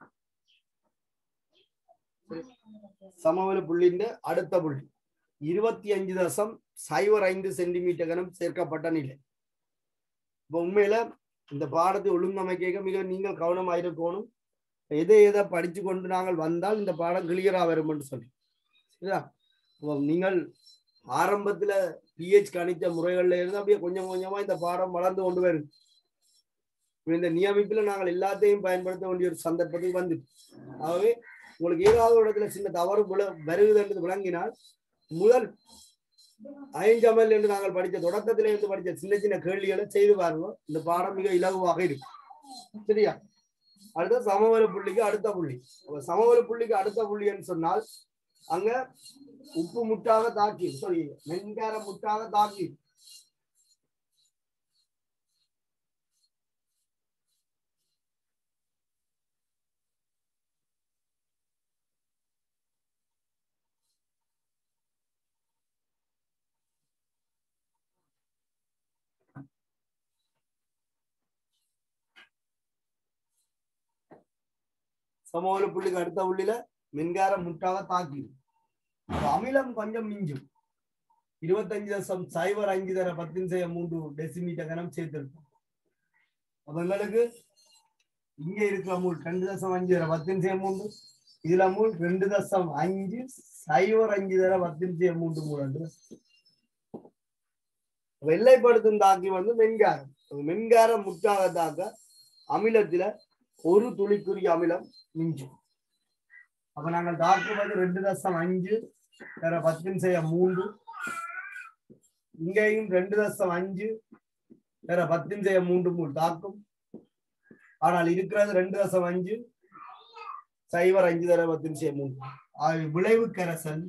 சமவெள புள்ளிന്റെ அடுத்த புள்ளி இருபத்தி அஞ்சு தசம் சைவர் ஐந்து சென்டிமீட்டர் கனம் சேர்க்கப்பட்ட நிலை இப்போ உண்மையில இந்த பாடத்தை ஒழுங்கமைக்க மிக நீங்கள் கவனமாக இருக்கணும் எதை எதை படிச்சு கொண்டு நாங்கள் வந்தால் இந்த பாடம் கிளியரா வரும் என்று சொல்லி சரியா இப்போ நீங்கள் ஆரம்பத்துல பிஹெச் கணித்த முறைகள்ல இருந்து அப்படியே கொஞ்சம் கொஞ்சமா இந்த பாடம் வளர்ந்து கொண்டு வரும் இந்த நியமிப்புல நாங்கள் எல்லாத்தையும் பயன்படுத்த வேண்டிய ஒரு சந்தர்ப்பத்துக்கு வந்து ஆகவே உங்களுக்கு ஏதாவது ஒரு இடத்துல சின்ன தவறு வருகுது என்று விளங்கினால் முதல் ஐந்தமல் என்று நாங்கள் படித்த தொடக்கத்திலே இருந்து படித்த சின்ன சின்ன கேள்விகளை செய்து பாருங்க இந்த பாடம் மிக இலகுவாக இருக்கும் சரியா அடுத்த சமவெள புள்ளிக்கு அடுத்த புள்ளி சமவெள புள்ளிக்கு அடுத்த புள்ளின்னு சொன்னால் அங்க உப்பு முட்டாக தாக்கி சாரி மென்கார முட்டாக தாக்கி சமவெளி புள்ளிக்கு அடுத்த புள்ளியில மின்காரம் முட்டாக தாக்கிடும் அப்ப அமிலம் கொஞ்சம் மிஞ்சும் இருபத்தஞ்சு தசம் சைபர் அஞ்சு தர பத்தின் செய்ய மூன்று டெசிமீட்டர் கனம் சேர்த்திருக்கும் அப்ப எங்களுக்கு இங்க இருக்கிற மூல் ரெண்டு தசம் அஞ்சு தர பத்தின் செய்ய மூன்று இதுல மூல் ரெண்டு தசம் அஞ்சு சைபர் அஞ்சு தர பத்தின் செய்ய மூன்று மூல் ரெண்டு வெள்ளைப்படுத்தும் தாக்கி வந்து மின்காரம் அது மின்காரம் முற்றாக தாக்க அமிலத்துல ஒரு துளிக்குரிய அமிலம் மிஞ்சும் அப்ப நாங்கள் தாக்குவது ரெண்டு தசம் அஞ்சு வேற பத்தின் செய்ய மூன்று இங்கேயும் ரெண்டு தசம் அஞ்சு வேற பத்தின் செய்ய மூன்று மூணு தாக்கும் ஆனால் இருக்கிறது ரெண்டு தசம் அஞ்சு சைபர் அஞ்சு தர பத்தின் செய்ய மூன்று ஆகவே விளைவு கரைசல்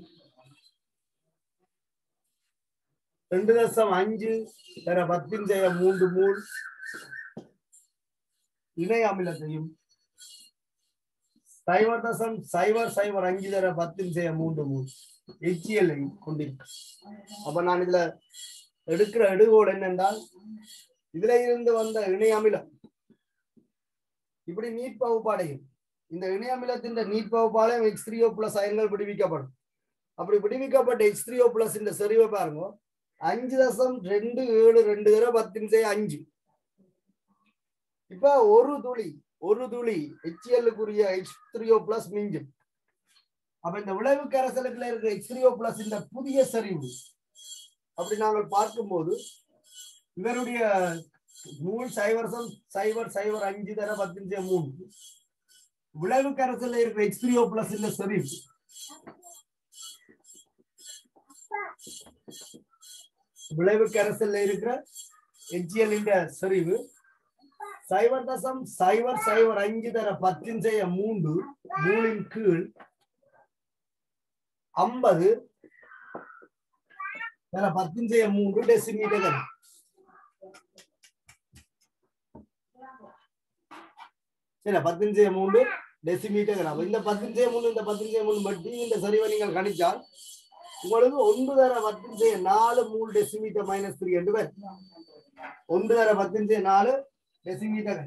ரெண்டு தசம் அஞ்சு வேற பத்தின் செய்ய மூன்று மூல் இணை அமிலத்தையும் சைபர் தசம் சைபர் சைபர் அஞ்சு தர பத்தின் செய்ய மூன்று மூல் எச்சியல் கொண்டிருக்கு அப்ப நான் இதுல எடுக்கிற எடுகோடு என்னென்றால் இதுல இருந்து வந்த இணை அமிலம் இப்படி நீட் பகுப்பாடையும் இந்த இணை அமிலத்தின் நீட் பகுப்பாளையம் எக்ஸ் த்ரீ ஓ பிளஸ் அயன்கள் விடுவிக்கப்படும் அப்படி விடுவிக்கப்பட்ட எக்ஸ் த்ரீ ஓ பிளஸ் இந்த செறிவை பாருங்க அஞ்சு தசம் ரெண்டு ஏழு ரெண்டு தடவை பத்தின் செய்ய அஞ்சு இப்ப ஒரு துளி ஒரு துளி ஹெச்எல்லுக்குரிய எச் த்ரீஓ பிளஸ் மிஞ்சும் அப்ப இந்த விளைவு கரைசலுக்குள்ள இருக்கிற எச் த்ரீஓ பிளஸ் இந்த புதிய சரிவு அப்படி நாங்கள் பார்க்கும்போது இவருடைய நூல் சைவர் சம் சைவர் சைவர் அஞ்சு தர பத்தின் மூணு விளைவு கரைசல்ல இருக்கிற எச் த்ரீஓ பிளஸ் இந்த சரிவு விளைவு கரைசல்ல இருக்கிற எச்சியல் இந்த சரிவு சைவர் தசம் சைவர் சைவர் அஞ்சு தர பத்தின் செய்ய மூன்று மூலின் கீழ் ஐம்பது தர பத்தின் செய்ய மூன்று டெசிமீட்டர் சரி பத்தின் செய்ய மூன்று டெசிமீட்டர் அப்ப இந்த பத்தின் செய்ய மூணு இந்த பத்தின் செய்ய மூணு பற்றி இந்த சரிவை நீங்கள் கணிச்சால் உங்களுக்கு ஒன்று தர பத்தின் செய்ய நாலு மூணு டெசிமீட்டர் மைனஸ் த்ரீ என்று பேர் ஒன்று தர பத்தின் செய்ய நாலு டெசிமீட்டர்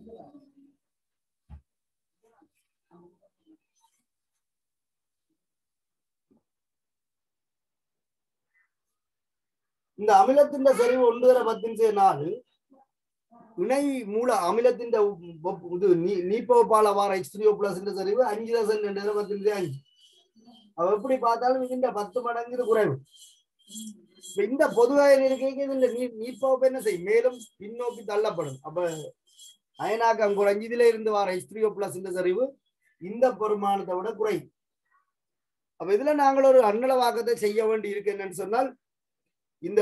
இந்த அமிலத்தின் சரிவு ஒன்று தர பத்தின் செய்ய நாலு இணை மூல அமிலத்தின் இது நீப்போப்பால வார எக்ஸ்ட்ரியோ பிளஸ் சரிவு அஞ்சு தசம் ரெண்டு தர பத்தின் செய்ய அஞ்சு அவ எப்படி பார்த்தாலும் இந்த பத்து மடங்கு இது குறைவு இப்ப இந்த பொதுவாக இருக்கைக்கு இந்த நீர்ப்பவப்பு என்ன செய்யும் மேலும் பின்னோக்கி தள்ளப்படும் அப்ப அயனாக்கம் குறைஞ்சு இதுல இருந்து வர ஹிஸ்ட்ரியோ பிளஸ் இந்த சரிவு இந்த பெருமானத்தை விட குறை அப்ப இதுல நாங்கள் ஒரு அன்னளவாக்கத்தை செய்ய வேண்டி இருக்கு என்னன்னு சொன்னால் இந்த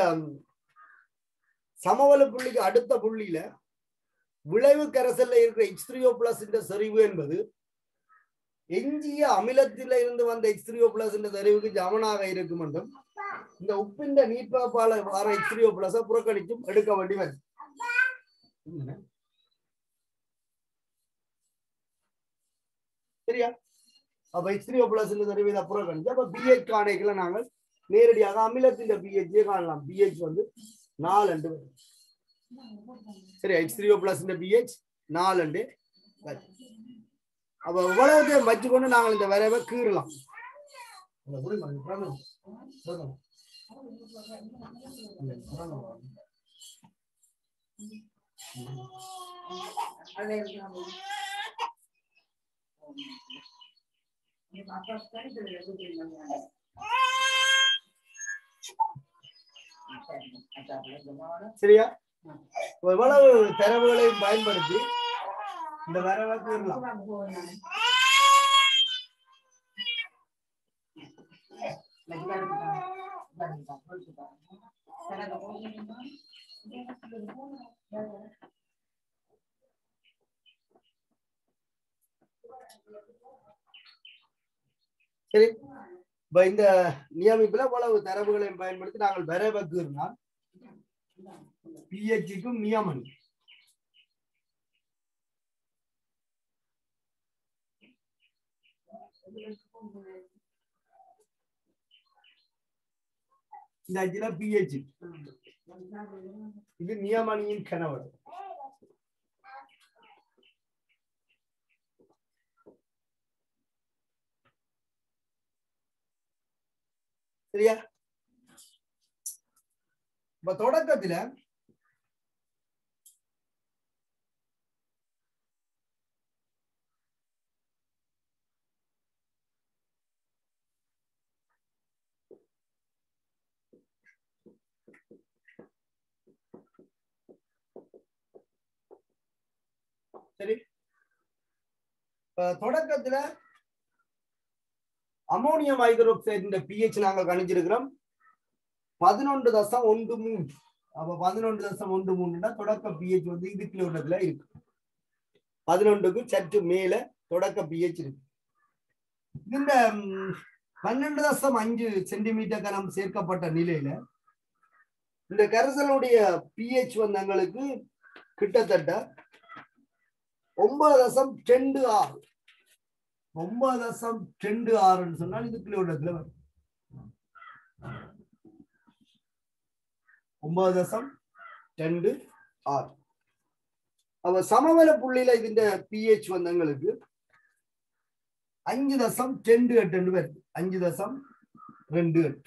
சமவெளி புள்ளிக்கு அடுத்த புள்ளியில விளைவு கரைசல்ல இருக்கிற எக்ஸ்ட்ரியோ பிளஸ் இந்த சரிவு என்பது எஞ்சிய அமிலத்தில இருந்து வந்த எக்ஸ்ட்ரியோ பிளஸ் இந்த சரிவுக்கு சமனாக இருக்கும் என்றும் இந்த உப்பின் நீட்பாப்பால வர எக்ஸ்ட்ரியோ பிளஸ புறக்கணிச்சும் எடுக்க வேண்டி வரும் சரியா அப்ப எக்ஸ்ட்ரியோ பிளஸ் சரிவு இதை புறக்கணிச்சு அப்ப பிஹெச் காணைக்குள்ள நாங்கள் நேரடியாக அமிலத்தின் பிஹெச் காணலாம் பிஹெச் வந்து நாலு அண்டு வரும் சரி எச் த்ரீ பிளஸ் இந்த பிஹெச் நாலு அண்டு அப்ப இவ்வளவு வச்சுக்கொண்டு நாங்கள் இந்த விரைவை கீறலாம் சரியா எவ்வளவு தரவுகளையும் பயன்படுத்தி இந்த வரவை கூறலாம் சரி இப்ப இந்த நியமிப்புல இவ்வளவு தரவுகளையும் பயன்படுத்தி நாங்கள் வரவை கூறினால் பிஹெச்சுக்கும் நியமனி இந்த அஞ்சுல பிஹெச் இது நியமனியின் கணவர் சரியா இப்ப தொடக்கத்துல சரி இப்ப தொடக்கத்துல அமோனியம் ஹைட்ரோக்சைடு பிஹெச் நாங்கள் கணிச்சிருக்கிறோம் பதினொன்று தசம் ஒன்று மூன்று அப்ப பதினொன்று தசம் ஒன்று மூணுன்னா தொடக்க பிஹெச் வந்து இதுக்குள்ள உள்ளதுல இருக்கு பதினொன்றுக்கு சற்று மேல தொடக்க பிஹெச் இருக்கு இந்த ம், பன்னெண்டு தசம் அஞ்சு சென்டிமீட்டர் கனம் சேர்க்கப்பட்ட நிலையில இந்த கரைசலுடைய பிஹெச் வந்து எங்களுக்கு கிட்டத்தட்ட ஒன்பது தசம் ரெண்டு ஆறு ஒன்பது தசம் ரெண்டு ஆறுன்னு சொன்னால் இது கிலோமீட்டர்ல வரும் ஒன்பது தசம் ரெண்டு ஆறு அவ சமவெள புள்ளியில ഇതിന്റെ பிஹெச் வந்து எங்களுக்கு அஞ்சு தசம் ரெண்டு எட்டு வருது அஞ்சு தசம் ரெண்டு எட்டு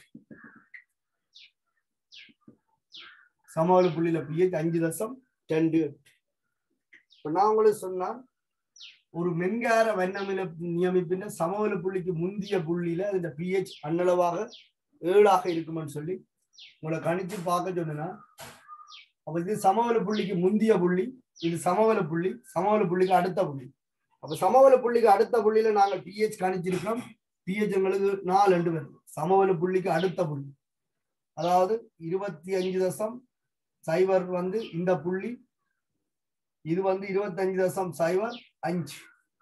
சமவெள புள்ளியில பிஹெச் அஞ்சு தசம் ரெண்டு எட்டு இப்ப நான் உங்களுக்கு சொன்னா ஒரு மென்கார வண்ணமில நியமிப்பின சமவெள புள்ளிக்கு முந்திய புள்ளியில இந்த பிஹெச் அன்னளவாக ஏழாக இருக்கும்னு சொல்லி உங்களை கணிச்சு பார்க்க சொன்னா அப்ப இது சமவெள புள்ளிக்கு முந்திய புள்ளி இது சமவெள புள்ளி சமவெள புள்ளிக்கு அடுத்த புள்ளி அப்ப சமவெள புள்ளிக்கு அடுத்த புள்ளியில நாங்க பிஹெச் கணிச்சிருக்கோம் பிஹெச் எங்களுக்கு நாலு ரெண்டு வருது சமவெள புள்ளிக்கு அடுத்த புள்ளி அதாவது இருபத்தி அஞ்சு தசம் சைபர் வந்து இந்த புள்ளி இது வந்து இருபத்தஞ்சு தசம் சைபர் அஞ்சு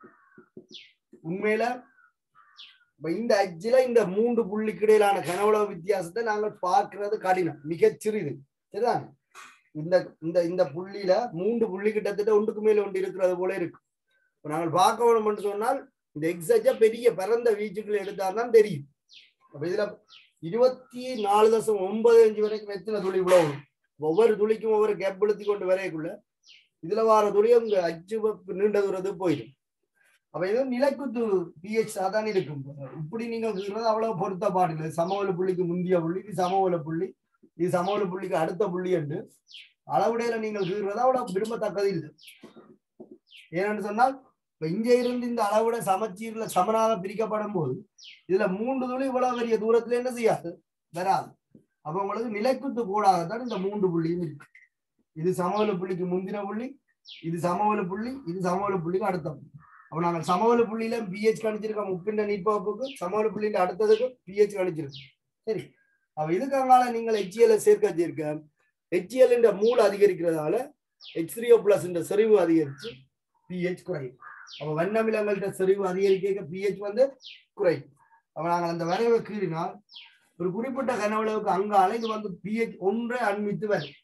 உண்மையில இப்ப இந்த அஞ்சுல இந்த மூன்று புள்ளிக்கு இடையிலான கனவுளவு வித்தியாசத்தை நாங்கள் பார்க்கிறது கடினம் மிகச் சிறிது சரிதான் இந்த இந்த இந்த புள்ளியில மூன்று புள்ளி கிட்டத்தட்ட ஒன்றுக்கு மேல ஒன்று இருக்கிறது போல இருக்கு இப்ப நாங்கள் பார்க்க வேணும் என்று சொன்னால் இந்த எக்ஸஜ பெரிய பரந்த வீச்சுக்கள் எடுத்தால்தான் தெரியும் அப்ப இதுல இருபத்தி நாலு தசம் ஒன்பது அஞ்சு வரைக்கும் எத்தனை துளி இவ்வளவு வரும்? ஒவ்வொரு துளிக்கும் ஒவ்வொரு கேப் எழுத்தி கொண்டு வரையக்குள்ள இதுல வார துளியும் இங்க அச்சு வப்பு நீண்ட தூரத்துக்கு போயிடும் அப்ப இது நிலைக்குத்து பிஹெச் தான் இருக்கும் இப்படி நீங்க சொல்றது அவ்வளவு பொருத்த பாடில்லை சமவெள புள்ளிக்கு முந்திய புள்ளி இது சமவெள புள்ளி இது சமவெள புள்ளிக்கு அடுத்த புள்ளி என்று அளவுடையில நீங்கள் கீறுறது அவ்வளவு விரும்பத்தக்கது இல்லை ஏனென்று சொன்னால் இப்ப இங்க இருந்து இந்த அளவுட சமச்சீர்ல சமனாக பிரிக்கப்படும் போது இதுல மூன்று துளி இவ்வளவு பெரிய தூரத்துல என்ன செய்யாது வராது அப்ப உங்களுக்கு நிலைக்குத்து கூடாதான் இந்த மூன்று புள்ளியும் இருக்கு இது சமவெள புள்ளிக்கு முந்தின புள்ளி இது சமவெள புள்ளி இது சமவெள புள்ளிக்கு அடுத்த புள்ளி அப்ப நாங்கள் சமவெள புள்ளியில பிஹெச் கணிச்சிருக்கோம் உப்பிண்ட நீட்பகுப்புக்கு சமவெள புள்ளியில அடுத்ததுக்கு பிஹெச் கணிச்சிருக்கோம் சரி அப்ப இதுக்காக நீங்கள் ஹெச்எல் சேர்க்க வச்சிருக்க ஹெச்எல் என்ற மூல அதிகரிக்கிறதால ஹெச் த்ரீஓ பிளஸ் என்ற செறிவு அதிகரிச்சு பிஹெச் குறையும் அப்ப வண்ணமிலங்கள்ட்ட செறிவு அதிகரிக்க பிஹெச் வந்து குறையும் அப்ப நாங்கள் அந்த வரைவை கீறினால் ஒரு குறிப்பிட்ட கனவளவுக்கு அங்கால இது வந்து பிஹெச் ஒன்றை அண்மித்து வரும்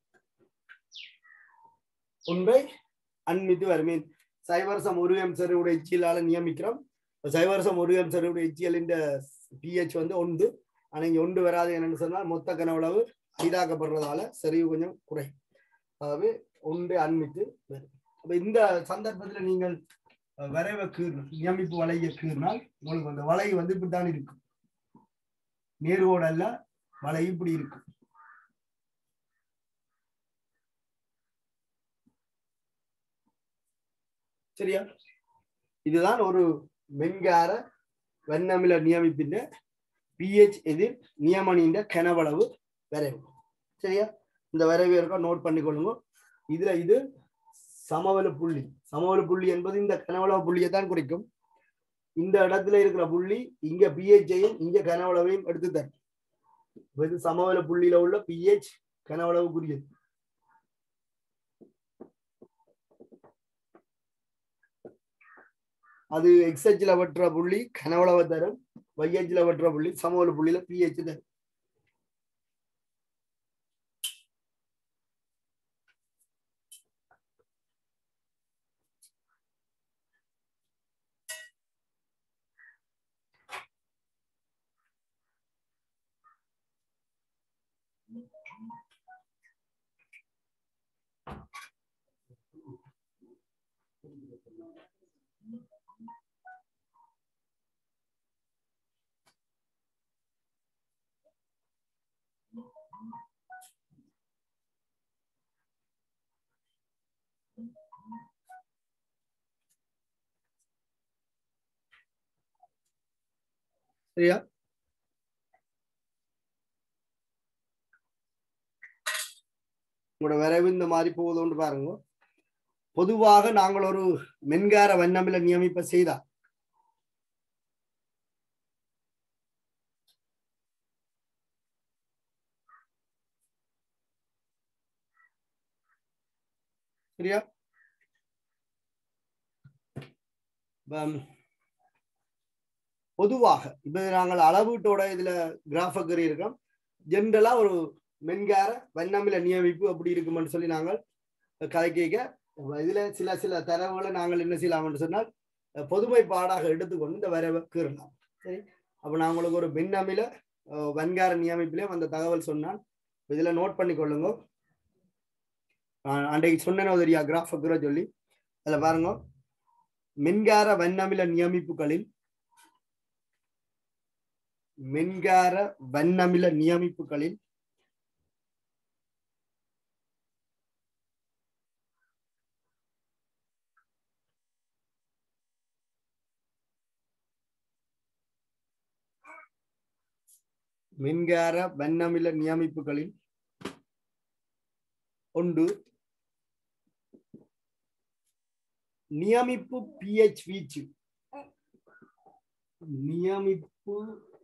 ஒன்றை அண்மித்து வரும் மீன் சைவரசம் ஒரு எம் செறிவுடைய எச்சியலால நியமிக்கிறோம் இப்ப சைவரசம் ஒரு எம் செறிவுடைய எச்சியலின் பிஹெச் வந்து ஒன்று ஆனா இங்க ஒன்று வராது என்னன்னு சொன்னால் மொத்த கனவளவு ஐதாக்கப்படுறதால செறிவு கொஞ்சம் குறை ஆகவே ஒன்று அண்மித்து வரும் அப்ப இந்த சந்தர்ப்பத்துல நீங்கள் அஹ், வரைவை கீறணும் நியமிப்பு வலையை கீறினால் உங்களுக்கு அந்த வலை வந்து இப்படித்தான் இருக்கும் நேர்கோடு அல்ல வலை இப்படி இருக்கும் சரியா இதுதான் ஒரு மென்கார வண்ணமில நியமிப்பின் பிஹெச் எதிர் நியமனின் கனவளவு வரைவு சரியா இந்த வரைவு இருக்க நோட் பண்ணிக்கொள்ளுங்க இதுல இது சமவெள புள்ளி சமவெள புள்ளி என்பது இந்த கனவளவு புள்ளியை தான் குறிக்கும் இந்த இடத்துல இருக்கிற புள்ளி இங்க பிஹெச்சையும் இங்க கனவளவையும் எடுத்து தரும் இப்ப இது சமவெள புள்ளியில உள்ள பிஹெச் கனவளவுக்குரியது அது எக்ஸ்ஹெச்ல வெட்டுற புள்ளி கனவளவை தரும் வைஹெச்ல வெட்டுற புள்ளி சமவெள புள்ளியில பிஹெச் தரும் சரியா உங்களோட வரைவு இந்த மாதிரி போகுதுன்னு பாருங்க பொதுவாக நாங்கள் ஒரு மென்கார வண்ணமில நியமிப்ப செய்தா சரியா பம், பொதுவாக இப்ப நாங்கள் அளவீட்டோட இதுல கிராஃபக்கரி இருக்கோம் ஜென்ரலா ஒரு மென்கார வண்ணமில நியமிப்பு அப்படி இருக்குமென்னு சொல்லி நாங்கள் கதை கேட்க இதுல சில சில தரவுகளை நாங்கள் என்ன செய்யலாம்னு சொன்னால் அஹ், பொதுமைப்பாடாக எடுத்துக்கொண்டு இந்த வரைவை கீறலாம் சரி அப்ப நான் உங்களுக்கு ஒரு மின்னமில அஹ், வன்கார நியமிப்பிலையும் அந்த தகவல் சொன்னால் இதுல நோட் பண்ணி கொள்ளுங்க அஹ், அன்றைக்கு சொன்னேன் தெரியா கிராஃபக்குற சொல்லி அதுல பாருங்க மின்கார வண்ணமில நியமிப்புகளில் மின்கார வண்ணமில நியமிப்புகளில் மின்கார வண்ணமில நியமிப்புகளில் ஒன்று நியமிப்பு பிஹெச் வீச்சு நியமிப்பு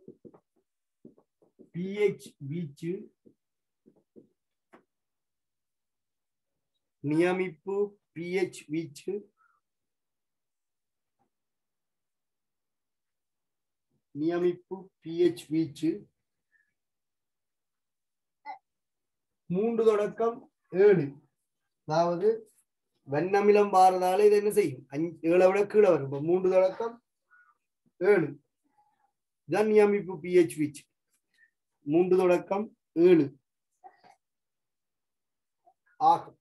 பிஹெச் வீச்சு நியமிப்பு பிஹெச் வீச்சு நியமிப்பு பிஹெச் வீச்சு மூன்று தொடக்கம் ஏழு அதாவது வெண்ணமிலம் பாரதால இது என்ன செய்யும் அஞ்சு ஏழை விட கீழே வரும் இப்ப மூன்று தொடக்கம் ஏழு இதுதான் நியமிப்பு பிஹெச் வீச்சு மூன்று தொடக்கம் ஏழு ஆகும்